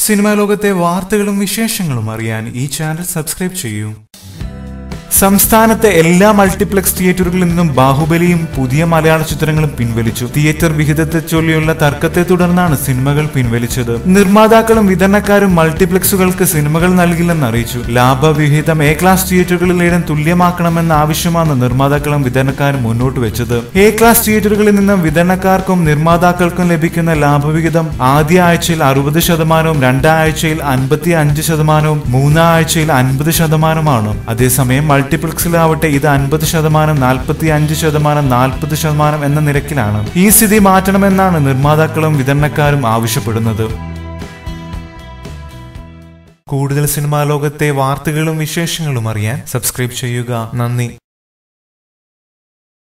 cinema ലോകത്തെ വാർത്തകളും വിശേഷങ്ങളും അറിയാൻ ഈ ചാനൽ സബ്സ്ക്രൈബ് ചെയ്യൂ സംസ്ഥാനത്തെ എല്ലാ മൾട്ടിപ്ലക്സ് തിയേറ്ററുകളിൽ നിന്നും ബാഹുബലിയും പുതിയ മലയാള ചിത്രങ്ങളും പിൻവലിച്ചു തിയേറ്റർ വിഹിതത്തെ ചൊല്ലിയുള്ള തർക്കത്തെ തുടർന്നാണ് സിനിമകൾ പിൻവലിച്ചത് നിർമ്മാതാക്കളും വിതരണക്കാരും മൾട്ടിപ്ലക്സുകൾക്ക് സിനിമകൾ നൽകില്ലെന്ന് അറിയിച്ചു ലാഭവിഹിതം എ ക്ലാസ് തിയേറ്ററുകളിലേടം തുല്യമാക്കണമെന്ന ആവശ്യമാണ് നിർമ്മാതാക്കളും വിതരണക്കാരും മുന്നോട്ട് വെച്ചത് എ ക്ലാസ് തിയേറ്ററുകളിൽ നിന്നും വിതരണക്കാർക്കും നിർമ്മാതാക്കൾക്കും ലഭിക്കുന്ന ലാഭവിഹിതം ആദ്യ ആഴ്ചയിൽ അറുപത് ശതമാനവും രണ്ടാം ആഴ്ചയിൽ അൻപത്തി അഞ്ച് ശതമാനവും മൂന്നാം ആഴ്ചയിൽ അൻപത് ശതമാനമാണ് അതേസമയം മൾട്ടിപ്ലക്സിലാവട്ടെ ഇത് അൻപത് ശതമാനം നാൽപ്പത്തി അഞ്ച് ശതമാനം നാൽപ്പത് ശതമാനം എന്ന നിരക്കിലാണ് ഈ സ്ഥിതി മാറ്റണമെന്നാണ് നിർമ്മാതാക്കളും വിതരണക്കാരും ആവശ്യപ്പെടുന്നത് കൂടുതൽ സിനിമാ ലോകത്തെ വാർത്തകളും വിശേഷങ്ങളും അറിയാൻ സബ്സ്ക്രൈബ് ചെയ്യുക നന്ദി